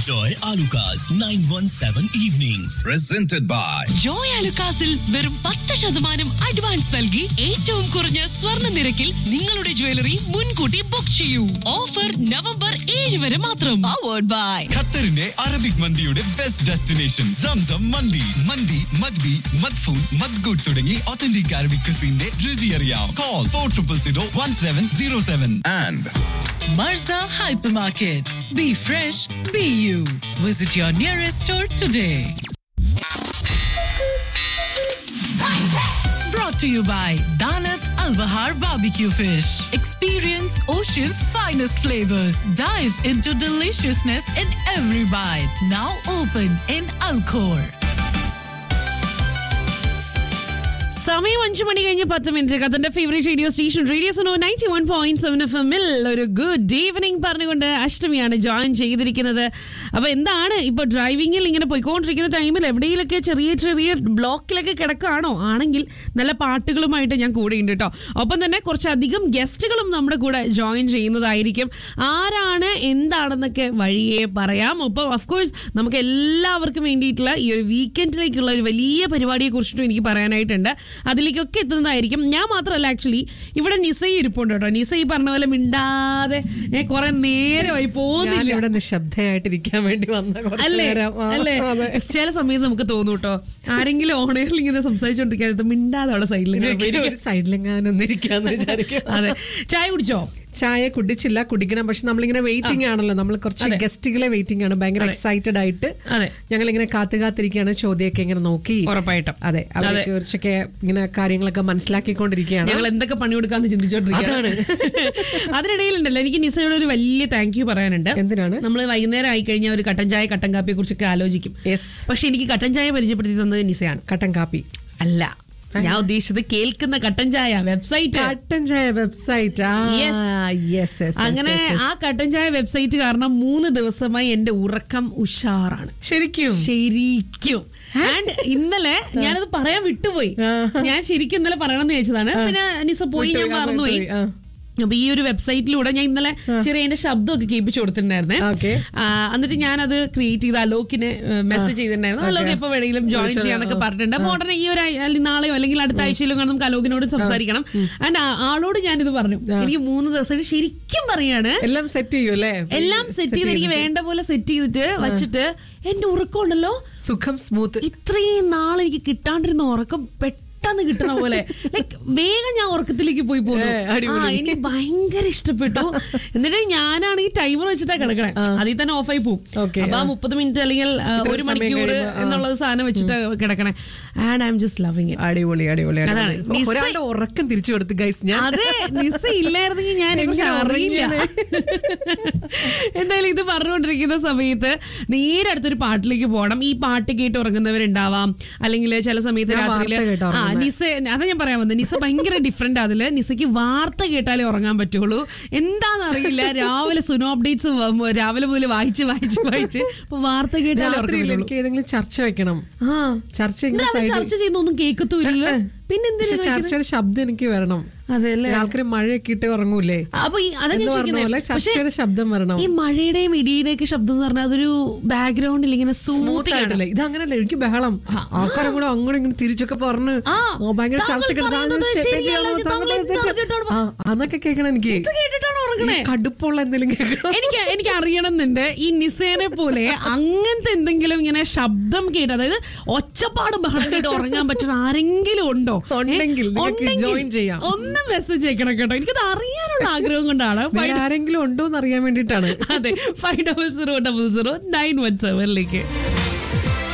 Enjoy Alucard's 917 evenings. Presented by Joy അലുക്കാസിൽ വെറും പത്ത് ശതമാനം അഡ്വാൻസ് നൽകി ഏറ്റവും കുറഞ്ഞ സ്വർണ്ണ നിരക്കിൽ നിങ്ങളുടെ ജ്വല്ലറി മുൻകൂട്ടി ബുക്ക് ചെയ്യൂ ഓഫർ നവംബർ ഏഴ് വരെ മാത്രം പവേർഡ് ബൈ ഖത്തറിന്റെ അറബിക് മന്തിയുടെ best destination Zamzam mandi mandi madbi madfoon madghout തുടങ്ങി ഒത്തന്റിക് അറബിക് ക്രിസിന്റെ രുചി അറിയാം call four triple zero one seven zero seven and Marza Hypermarket. Be fresh, be you. Visit your nearest store today. Brought to you by Danat Al Bahar Barbecue Fish. Experience ocean's finest flavors. Dive into deliciousness in every bite. Now open in Alcor. സമയം അഞ്ചു മണി കഴിഞ്ഞ് പത്ത് minute കത്തന്റെ favourite radio station radio Suno ninety one point seven F എമ്മിൽ ഒരു good evening പറഞ്ഞുകൊണ്ട് അഷ്ടമിയാണ് join ചെയ്തിരിക്കുന്നത് അപ്പൊ എന്താണ് ഇപ്പൊ ഡ്രൈവിംഗിൽ ഇങ്ങനെ പോയിക്കൊണ്ടിരിക്കുന്ന ടൈമിൽ എവിടെയെങ്കിലൊക്കെ ചെറിയ ചെറിയ ബ്ലോക്കിലൊക്കെ കിടക്കുകയാണോ ആണെങ്കിൽ നല്ല പാട്ടുകളുമായിട്ട് ഞാൻ കൂടെ ഉണ്ട് കേട്ടോ ഒപ്പം തന്നെ കുറച്ചധികം ഗസ്റ്റുകളും നമ്മുടെ കൂടെ ജോയിൻ ചെയ്യുന്നതായിരിക്കും ആരാണ് എന്താണെന്നൊക്കെ വഴിയെ പറയാം ഒപ്പം ഓഫ്കോഴ്സ് നമുക്ക് എല്ലാവർക്കും വേണ്ടിയിട്ടുള്ള ഈ ഒരു വീക്കെൻഡിലേക്കുള്ള ഒരു വലിയ പരിപാടിയെ കുറിച്ചിട്ടും എനിക്ക് പറയാനായിട്ടുണ്ട് അതിലേക്കൊക്കെ എത്തുന്നതായിരിക്കും ഞാൻ മാത്രമല്ല ആക്ച്വലി ഇവിടെ നിസൈ ഇരിപ്പുണ്ട് കേട്ടോ നിസൈ പറഞ്ഞ പോലെ മിണ്ടാതെ ഏ, കുറെ നേരമായി പോകുന്നില്ല ഞാനിവിടെ നിശബ്ദയായിട്ടിരിക്കാൻ വേണ്ടി വന്ന കുറച്ച് അല്ലേ നേരം. ആ, അല്ലേ അതെ. ചില സമയത്ത് നമുക്ക് തോന്നും കേട്ടോ ആരെങ്കിലും ഓണറിൽ ഇങ്ങനെ സംസാരിച്ചോണ്ടിരിക്കാൻ മിണ്ടാതെ അവിടെ സൈഡിൽ ഇങ്ങനെ ഒരു സൈഡിലെങ്ങാനും ഒന്നിരിക്കാന്ന് വിചാരിക്കും അതെ ചായ കുടിച്ചോ ചായ കുടിച്ചില്ല കുടിക്കണം പക്ഷെ നമ്മളിങ്ങനെ വെയിറ്റിംഗ് ആണല്ലോ നമ്മൾ കുറച്ച് അതെ. ഗസ്റ്റുകളെ വെയിറ്റിംഗ് ആണ് ഭയങ്കര എക്സൈറ്റഡ് ആയിട്ട് അതെ. ഞങ്ങൾ ഇങ്ങനെ കാത്തു കാത്തിരിക്കുകയാണ് ചോദ്യമൊക്കെ ഇങ്ങനെ നോക്കി ഉറപ്പായിട്ടും അതെ അവരെ അതെ. കുറിച്ചൊക്കെ ഇങ്ങനെ കാര്യങ്ങളൊക്കെ മനസ്സിലാക്കിക്കൊണ്ടിരിക്കുകയാണ് ഞങ്ങൾ എന്തൊക്കെ പണി കൊടുക്കാന്ന് ചിന്തിച്ചോണ്ടിരിക്കുകയാണ് അതിനിടയിലുണ്ടല്ലോ എനിക്ക് നിസയോട് ഒരു വലിയ താങ്ക് യു പറയാനുണ്ട് എന്തിനാണ്? നമ്മൾ വൈകുന്നേരം ആയി കഴിഞ്ഞാൽ ഒരു കട്ടൻ ചായ കട്ടൻ കാപ്പിയെ കുറിച്ചൊക്കെ ആലോചിക്കും Yes. പക്ഷെ എനിക്ക് കട്ടൻ ചായ പരിചയപ്പെടുത്തി തന്നത് നിസയാണ് കട്ടൻ കാപ്പി അല്ല ഞാൻ ഉദ്ദേശിച്ചത് കേൾക്കുന്ന കട്ടൻ ചായ വെബ്സൈറ്റ് കട്ടൻ ചായ വെബ്സൈറ്റ് Yes. അങ്ങനെ ആ കട്ടൻ ചായ വെബ്സൈറ്റ് കാരണം മൂന്ന് ദിവസമായി എന്റെ ഉറക്കം ഉഷാറാണ് ശരിക്കും ശരിക്കും ആൻഡ് ഇന്നലെ ഞാനത് പറയാൻ വിട്ടുപോയി ഞാൻ ശരിക്കും ഇന്നലെ പറയണമെന്ന് ചോദിച്ചതാണ് പിന്നെ നിസ പോയി ഞാൻ വിട്ടുപോയി, ആ, മറന്നുപോയി വിട്ടുപോയി, ആ. അപ്പൊ ഈ ഒരു വെബ്സൈറ്റിലൂടെ ഞാൻ ഇന്നലെ ചെറിയ എന്റെ ശബ്ദമൊക്കെ കേൾപ്പിച്ചു കൊടുത്തിട്ടുണ്ടായിരുന്നേ Okay. ആ, എന്നിട്ട് ഞാൻ അത് ക്രിയേറ്റ് ചെയ്ത് അലോക്കിന് മെസ്സേജ് ചെയ്തിട്ടുണ്ടായിരുന്നു അലോക് എപ്പോ വേണമെങ്കിലും ജോയിൻ വിളിച്ചത്, ചെയ്യാന്നൊക്കെ ആ. പറഞ്ഞിട്ടുണ്ട് അപ്പൊ ഉടനെ ഈ ഒരു ആഴ്- അല്ലെങ്കിൽ നാളെയോ അല്ലെങ്കിൽ അടുത്ത ആഴ്ചയിലോ കാണും നമുക്ക് അലോകിനോട് സംസാരിക്കണം ആൻഡ് ആളോട് ഞാനിത് പറഞ്ഞു എനിക്ക് മൂന്ന് ദിവസം ശരിക്കും പറയാണ് എല്ലാം സെറ്റ് ചെയ്യും അല്ലേ എല്ലാം സെറ്റ് ചെയ്ത് എനിക്ക് വേണ്ട പോലെ സെറ്റ് ചെയ്തിട്ട് വെച്ചിട്ട് എന്റെ ഉറക്കം ഉണ്ടല്ലോ സുഖം സ്മൂത്ത് ഇത്രയും നാൾ എനിക്ക് കിട്ടാണ്ടിരുന്ന ഉറക്കം പെട്ടെന്ന് കിട്ടണ പോലെ ലൈക്ക് വേഗം ഞാൻ ഉറക്കത്തിലേക്ക് പോയി പോകുന്നു ഏ, അടിപൊളി. ആ, എനിക്ക് ഭയങ്കര ഇഷ്ടപ്പെട്ടു എന്നിട്ട് ഞാനാണെങ്കിൽ ടൈമർ വെച്ചിട്ടാ കിടക്കണേ അതിൽ തന്നെ ഓഫായി പോകും Okay, അപ്പൊ ആ ആ. മുപ്പത് മിനിറ്റ് അല്ലെങ്കിൽ ആ, ഇത്ര ഒരു സമയം മണിക്കൂർ കഴിയുമ്പോ, ആ. എന്നുള്ളത് സാധനം വെച്ചിട്ട് കിടക്കണേ and I'm just loving it അടിപൊളി അടിപൊളി അതാണ്. അടിപൊളി. നിസ്സ- ഒരാളുടെ ഉറക്കം തിരിച്ചു കൊടുത്തു ഗൈസ് ഞാൻ അതെ നിസ ഇല്ലായിരുന്നെങ്കിൽ ഞാൻ എങ്ങനെ പക്ഷെ അറിയില്ല എന്തായാലും ഇത് പറഞ്ഞുകൊണ്ടിരിക്കുന്ന സമയത്ത് നേരെ അടുത്തൊരു പാട്ടിലേക്ക് പോകണം ഈ പാട്ട് കേട്ട് ഉറങ്ങുന്നവരുണ്ടാവാം അല്ലെങ്കിൽ ചില സമയത്ത് ഞാൻ രാത്രിയില് വാർത്ത കേട്ടാ ആ ഉറങ്ങുന്നെ. നിസ അതാ ഞാൻ പറയാൻ വന്നത് നിസ ഭയങ്കര ഡിഫറെന്റ് അതില് നിസയ്ക്ക് വാർത്ത കേട്ടാലേ ഉറങ്ങാൻ പറ്റുള്ളൂ എന്താണെന്നറിയില്ല രാവിലെ സുനോ അപ്ഡേറ്റ്സ് രാവിലെ മുതൽ വായിച്ച് വായിച്ച് വായിച്ച് ഇപ്പൊ വാർത്ത കേട്ടാലേ രാത്രിയിൽ ഉറങ്ങുള്ളൂ എനിക്ക് ഏതെങ്കിലും ചർച്ച വെക്കണം ആ ചർച്ച ഇങ്ങനെ എന്തിനാ അവര് side ൽ- ചർച്ച ചെയ്യുന്നൊന്നും കേൾക്കത്തൂരില്ല പിന്നെ പക്ഷെ എന്തിനാ ചർച്ചയുടെ ശബ്ദം എനിക്ക് വരണം അതെല്ലേ ആൾക്കാർ മഴയൊക്കെ ഇട്ട് ഉറങ്ങൂലേ അപ്പൊ ഈ അതാ ഞാൻ എന്ന് പറഞ്ഞ പോലെ ചോദിക്കുന്നത്. പക്ഷേ ചർച്ചയുടെ ശബ്ദം വരണം ഈ മഴയുടെയും ഇടിയുടെയും ഒക്കെ ശബ്ദം എന്ന് പറഞ്ഞാൽ അതൊരു ബാക്ക്ഗ്രൗണ്ടിൽ ഇങ്ങനെ സ്മൂത്ത് സ്മൂത്ത് ആയിട്ടല്ലേ ഇത് അങ്ങനല്ലേ എനിക്ക് ബഹളം ആൾക്കാരും കൂടെ അങ്ങോട്ടും ഇങ്ങനെ തിരിച്ചൊക്കെ പറഞ്ഞ് ആ, ഓ, ഭയങ്കര താങ്കൾ ചർച്ചകൾ പറയുന്നത് ശരിയല്ല, ഇത് താങ്കൾ എന്ത് അറിഞ്ഞിട്ടാണ് അതൊക്കെ കേൾക്കണം എനിക്ക് കേട്ടിട്ടാണ് ഉറങ്ങണേ ഈ കടുപ്പുള്ള എന്തെങ്കിലും കേൾക്കണം എനിക്ക് എനിക്ക് അറിയണമെന്നുണ്ട് ഈ നിസേനെ പോലെ അങ്ങനത്തെ എന്തെങ്കിലും ഇങ്ങനെ ശബ്ദം കേട്ട് അതായത് ഒച്ചപ്പാട് ബഹളം കേട്ട് ഉറങ്ങാൻ പറ്റുന്ന ആരെങ്കിലും ഉണ്ടോ ഏ? ഉണ്ടെങ്കിൽ നിങ്ങൾക്ക് ഉണ്ടെങ്കിൽ join ചെയ്യാം. ഒന്ന് മെസ്സേജ് അയക്കണം കേട്ടോ എനിക്കത് അറിയാനുള്ള ആഗ്രഹം കൊണ്ടാണ് വേറെ ആരെങ്കിലും ഉണ്ടോ എന്ന് അറിയാൻ വേണ്ടിയിട്ടാണ് അതെ five double zero double zero nine one സെവനിലേക്ക്